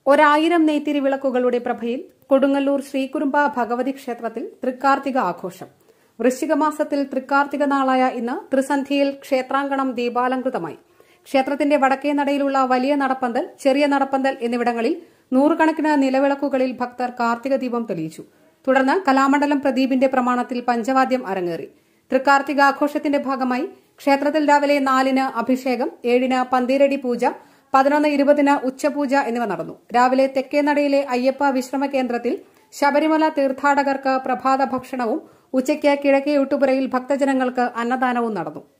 ഒരായിരം നെയ്ത്തിരി വിളക്കുകളുടെ പ്രഭയിൽ കൊടുങ്ങല്ലൂർ ശ്രീകുരുമ്പ ഭഗവതി ക്ഷേത്രത്തിൽ തൃക്കാർത്തിക ആഘോഷം വൃശ്ചിക മാസത്തിൽ തൃക്കാർത്തിക നാളായ ഇന്ന് ത്രിസന്ധിയിൽ ക്ഷേത്രാങ്കണം ദീപാലങ്കൃതമായി ക്ഷേത്രത്തിന്റെ വടക്കേ നടയിലുള്ള വലിയ നടപ്പന്തൽ ചെറിയ നടപ്പന്തൽ എന്നിവിടങ്ങളിൽ നൂറുകണക്കിന് നിലവിളക്കുകളിൽ ഭക്തർ കാർത്തിക ദീപം തെളിയിച്ചു തുടർന്ന് കലാമണ്ഡലം പ്രദീപിന്റെ പ്രമാണത്തിൽ പഞ്ചവാദ്യം അരങ്ങേറി തൃക്കാർത്തിക ആഘോഷത്തിന്റെ ഭാഗമായി ക്ഷേത്രത്തിൽ രാവിലെ നാലിന് അഭിഷേകം ഏഴിന് പന്തീരടി പൂജ പതിനൊന്ന് ഇരുപതിന് ഉച്ചപൂജ എന്നിവ നടന്നു രാവിലെ തെക്കേനടയിലെ അയ്യപ്പ വിശ്രമ കേന്ദ്രത്തിൽ ശബരിമല തീർത്ഥാടകർക്ക് പ്രഭാത ഭക്ഷണവും ഉച്ചയ്ക്ക് കിഴക്കേ ഒട്ടുപുരയിൽ ഭക്തജനങ്ങൾക്ക് അന്നദാനവും നടന്നു